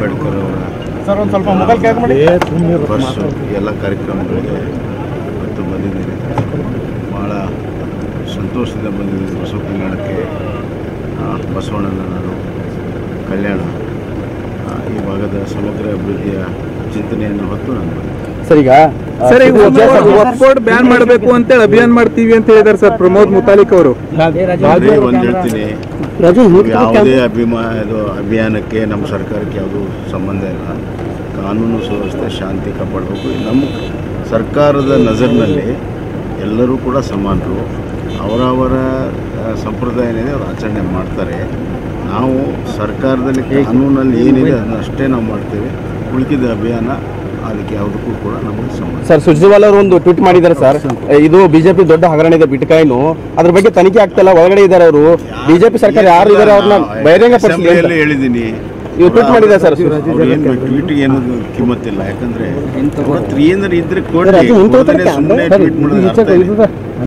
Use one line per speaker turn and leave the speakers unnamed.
ಅಂಬೇಡ್ಕರ್ ಅವರ
ಸರ್ ಒಂದು ಸ್ವಲ್ಪ ಮೊಬೈಲ್ ಕ್ಯಾಕ್ ಮಾಡಿ
ಬಸ್ ಎಲ್ಲ ಕಾರ್ಯಕ್ರಮಗಳಿಗೆ ಇವತ್ತು ಬಂದಿದ್ದೀನಿ ಭಾಳ ಸಂತೋಷದಿಂದ ಬಂದಿದ್ದೀನಿ ಬಸವ ಕಲ್ಯಾಣಕ್ಕೆ ಆ, ಬಸವಣ್ಣನ ನಾನು ಕಲ್ಯಾಣ ಆ, ಈ ಭಾಗದ ಸಮಗ್ರ ಅಭಿವೃದ್ಧಿಯ ಚಿಂತನೆಯನ್ನು ಹೊತ್ತು ನಾನು ಬಂದಿದ್ದೀನಿ
ಸರ್ ಈಗ
ಸರ್ ಈಗ ಒಕ್ಸ್ಫೋರ್ಡ್ ಬ್ಯಾನ್ ಮಾಡಬೇಕು ಅಂತೇಳಿ ಅಭಿಯಾನ ಮಾಡ್ತೀವಿ ಅಂತ ಹೇಳಿದಾರೆ ಸರ್ ಪ್ರಮೋದ್ ಮುತಾಲಿಕ್ ಅವರು
ಬರೀ ಒಂದು ಹೇಳ್ತೀನಿ ಯಾವುದೇ ಅಭಿಮಾ ಇದು ಅಭಿಯಾನಕ್ಕೆ ನಮ್ಮ ಸರ್ಕಾರಕ್ಕೆ ಯಾವುದೂ ಸಂಬಂಧ ಇಲ್ಲ ಕಾನೂನು ಸುವ್ಯವಸ್ಥೆ ಶಾಂತಿ ಕಾಪಾಡಬೇಕು ನಮ್ಮ ಸರ್ಕಾರದ ನಜರ್ನಲ್ಲಿ ಎಲ್ಲರೂ ಕೂಡ ಸಮಾನರು ಅವರವರ ಆ, ಸಂಪ್ರದಾಯ ಏನಿದೆ ಅವರು ಆಚರಣೆ ಮಾಡ್ತಾರೆ ನಾವು ಸರ್ಕಾರದಲ್ಲಿ ಕಾನೂನಲ್ಲಿ ಏನಿದೆ ಅದನ್ನ ಅಷ್ಟೇ ನಾವು ಮಾಡ್ತೇವೆ ಉಳಿದ ಅಭಿಯಾನ ಅದಕ್ಕೆ ಯಾವುದಕ್ಕೂ ಕೂಡ ನಮಗೆ ಸಂಬಂಧ
ಸರ್ ಸುರ್ಜೇವಾಲ ಅವರು ಒಂದು ಟ್ವೀಟ್ ಮಾಡಿದ್ದಾರೆ ಸರ್ ಇದು ಬಿಜೆಪಿ ದೊಡ್ಡ ಹಗರಣ ಇದೆ ಬಿಟ್ಕಾಯಿನು ಅದ್ರ ಬಗ್ಗೆ ತನಿಖೆ ಆಗ್ತಿಲ್ಲ ಒಳಗಡೆ ಇದ್ದಾರೆ ಅವರು ಬಿಜೆಪಿ ಸರ್ಕಾರ ಯಾರು ಇದ್ದಾರೆ ಅವ್ರನ್ನ ಬಹಿರಂಗ
ಅಸೆಂಬ್ಲಿಯಲ್ಲಿ ಹೇಳಿದ್ದೀನಿ
ಇವ್ರು ಟ್ವೀಟ್ ಮಾಡಿದ್ದಾರೆ ಸರ್
ಏನು ಟ್ವೀಟ್ ಏನು ಕಿಮ್ಮತ್ತಿಲ್ಲ ಯಾಕಂದ್ರೆ ಅವ್ರ ಹತ್ರ ಏನಾರು ಇದ್ರೆ ಕೊಡಿ
ಅದು ಇಂಥವ್ರ
ಸುಮ್ಮನೆ ಟ್ವೀಟ್ ಮಾಡೋದು ಅರ್ಥ ಇಲ್ಲ.